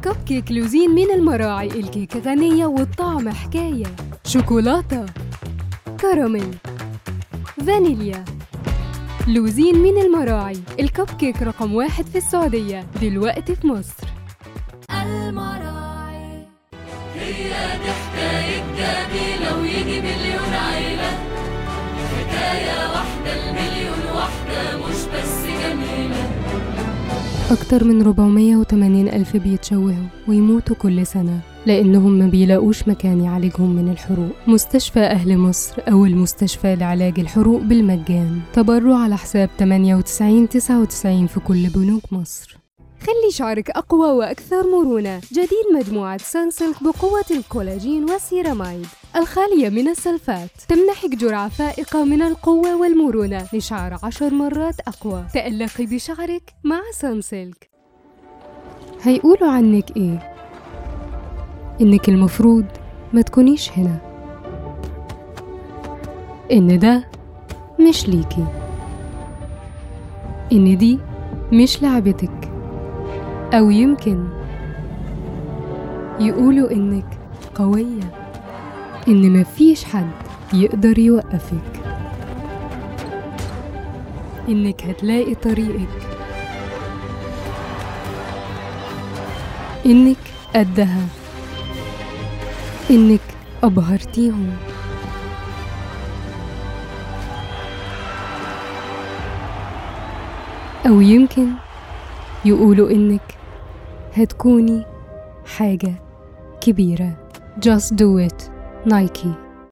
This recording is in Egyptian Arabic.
كب كيك لوزين من المراعي الكيكة غنية والطعم حكاية شوكولاتة كراميل فانيليا لوزين من المراعي الكب كيك رقم واحد في السعودية دلوقتي في مصر المراعي هي دي حكاية جميلة ويجي مليون عيلة حكاية واحدة المليون واحدة مش بس جميلة أكتر من 480 ألف بيتشوهوا ويموتوا كل سنة لأنهم ما بيلاقوش مكان يعالجهم من الحروق مستشفى أهل مصر أو المستشفى لعلاج الحروق بالمجان تبرع على حساب 98 99 في كل بنوك مصر خلي شعرك أقوى وأكثر مرونة جديد مجموعة سانسلك بقوة الكولاجين والسيراميد الخالية من السلفات تمنحك جرعة فائقة من القوة والمرونة لشعر عشر مرات أقوى تألقي بشعرك مع سانسلك هيقولوا عنك إيه؟ إنك المفروض ما تكونيش هنا إن ده مش ليكي إن دي مش لعبتك أو يمكن يقولوا إنك قوية إن مفيش حد يقدر يوقفك إنك هتلاقي طريقك إنك قدها إنك أبهرتيهم أو يمكن يقولوا إنك هتكوني حاجة كبيرة Just do it نايكي